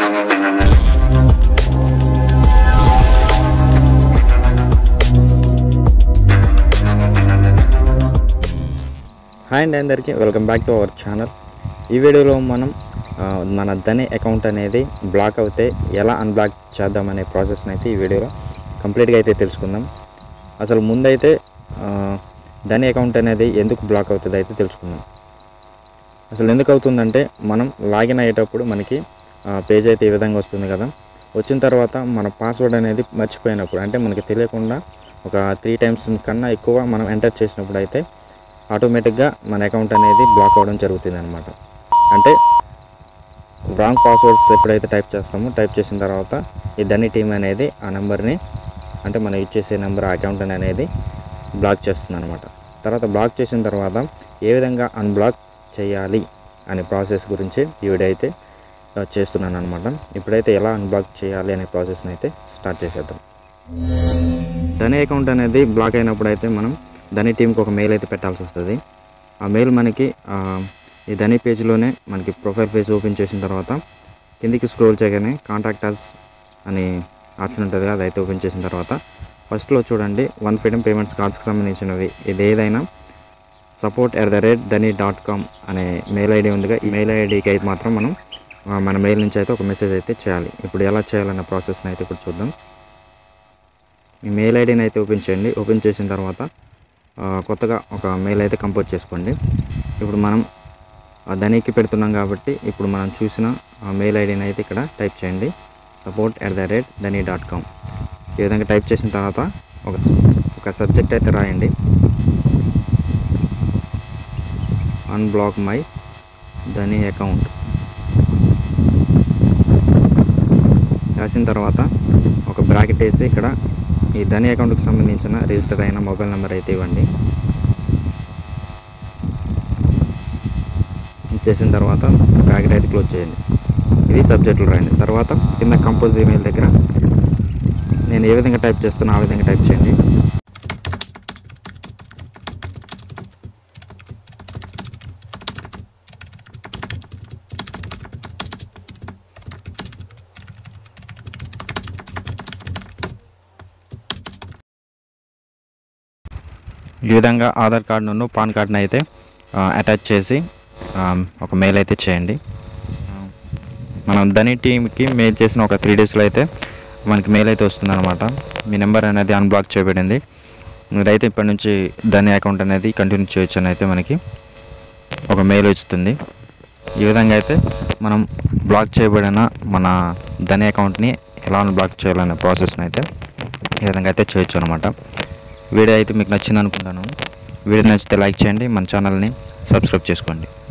hi అండి అందరికీ welcome back to our channel ఈ వీడియోలో మనం ఆ, మన ధని అకౌంట్ అనేది బ్లాక్ అవుతే ఎలా అన్బ్లాక్ చేద్దామనే ప్రాసెస్ని అయితే ఈ వీడియోలో కంప్లీట్గా అయితే తెలుసుకుందాం అసలు ముందైతే ఆ, ధని అకౌంట్ అనేది ఎందుకు బ్లాక్ అవుతుంది అయితే తెలుసుకుందాం అసలు ఎందుకు అవుతుందంటే మనం లాగిన్ అయ్యేటప్పుడు మనకి పేజ్ అయితే ఈ విధంగా వస్తుంది కదా వచ్చిన తర్వాత మన పాస్వర్డ్ అనేది మర్చిపోయినప్పుడు అంటే మనకి తెలియకుండా ఒక త్రీ టైమ్స్ కన్నా ఎక్కువ మనం ఎంటర్ చేసినప్పుడు అయితే ఆటోమేటిక్గా మన అకౌంట్ అనేది బ్లాక్ అవ్వడం జరుగుతుంది అనమాట అంటే రాంగ్ పాస్వర్డ్స్ ఎప్పుడైతే టైప్ చేస్తామో టైప్ చేసిన తర్వాత ఈ ధని టీం అనేది ఆ నెంబర్ని అంటే మనం ఇచ్చేసే నెంబర్ ఆ అకౌంట్ అనేది బ్లాక్ చేస్తుంది అనమాట తర్వాత బ్లాక్ చేసిన తర్వాత ఏ విధంగా అన్బ్లాక్ చేయాలి అనే ప్రాసెస్ గురించి ఈ వీడియో అయితే ఆ, చేస్తున్నాను అనమాట ఇప్పుడైతే ఎలా అన్బ్లాక్ చేయాలి అనే ప్రాసెస్ని అయితే స్టార్ట్ చేసేద్దాం ధని అకౌంట్ అనేది బ్లాక్ అయినప్పుడు అయితే మనం ధని టీంకి ఒక మెయిల్ అయితే పెట్టాల్సి వస్తుంది ఆ మెయిల్ మనకి ఆ, ఈ ధని పేజ్లోనే మనకి ప్రొఫైల్ పేజ్ ఓపెన్ చేసిన తర్వాత కిందికి స్క్రోల్ చేయగానే కాంటాక్ట్ అస్ అని ఆప్షన్ ఉంటుంది కదా అదైతే ఓపెన్ చేసిన తర్వాత ఫస్ట్లో చూడండి వన్ ఫ్రీడమ్ పేమెంట్స్ కార్డ్స్కి సంబంధించినవి ఇది ఏదైనా support at the rate Dhani dot com అనే మెయిల్ ఐడి ఉందిగా ఈ మెయిల్ ఐడికి అయితే మాత్రం మనం ఆ, మన మెయిల్ నుంచి అయితే ఒక మెసేజ్ అయితే చేయాలి ఇప్పుడు ఎలా చేయాలన్న ప్రాసెస్ని అయితే ఇప్పుడు చూద్దాం మీ మెయిల్ ఐడిని అయితే ఓపెన్ చేయండి ఓపెన్ చేసిన తర్వాత ఆ, కొత్తగా ఒక మెయిల్ అయితే కంపోజ్ చేసుకోండి ఇప్పుడు మనం ఆ ధనికి పెడుతున్నాం కాబట్టి ఇప్పుడు మనం చూసిన ఆ మెయిల్ ఐడిని అయితే ఇక్కడ టైప్ చేయండి support at the rate Dhani dot com ఈ విధంగా టైప్ చేసిన తర్వాత ఒక ఒక సబ్జెక్ట్ అయితే రాయండి అన్బ్లాక్ మై ధని అకౌంట్ రాసిన తర్వాత ఒక బ్రాకెట్ వేసి ఇక్కడ ఈ ధని అకౌంట్కి సంబంధించిన రిజిస్టర్ అయిన మొబైల్ నెంబర్ అయితే ఇవ్వండి ఇచ్చేసిన తర్వాత బ్రాకెట్ అయితే క్లోజ్ చేయండి ఇది సబ్జెక్టులు రాయండి తర్వాత కింద కంపోజ్ ఈమెయిల్ దగ్గర నేను ఏ విధంగా టైప్ చేస్తున్నా ఆ విధంగా టైప్ చేయండి ఈ విధంగా ఆధార్ కార్డును పాన్ కార్డును అయితే ఆ, అటాచ్ చేసి ఆ, ఒక మెయిల్ అయితే చేయండి ఆ, మనం ధని టీంకి మెయిల్ చేసిన ఒక త్రీ డేస్లో అయితే మనకి మెయిల్ అయితే వస్తుందన్నమాట మీ నెంబర్ అనేది అన్బ్లాక్ చేయబడింది మీరైతే ఇప్పటి నుంచి ధని అకౌంట్ అనేది కంటిన్యూ చేయొచ్చు అని అయితే మనకి ఒక మెయిల్ వస్తుంది ఈ విధంగా అయితే మనం బ్లాక్ చేయబడిన మన ధని అకౌంట్ని ఎలా అన్బ్లాక్ చేయాలనే ప్రాసెస్ని అయితే ఈ విధంగా అయితే చేయొచ్చు అనమాట వీడియో అయితే మీకు నచ్చింది అనుకుంటాను వీడియో నచ్చితే లైక్ చేయండి మన ఛానల్ని సబ్స్క్రైబ్ చేసుకోండి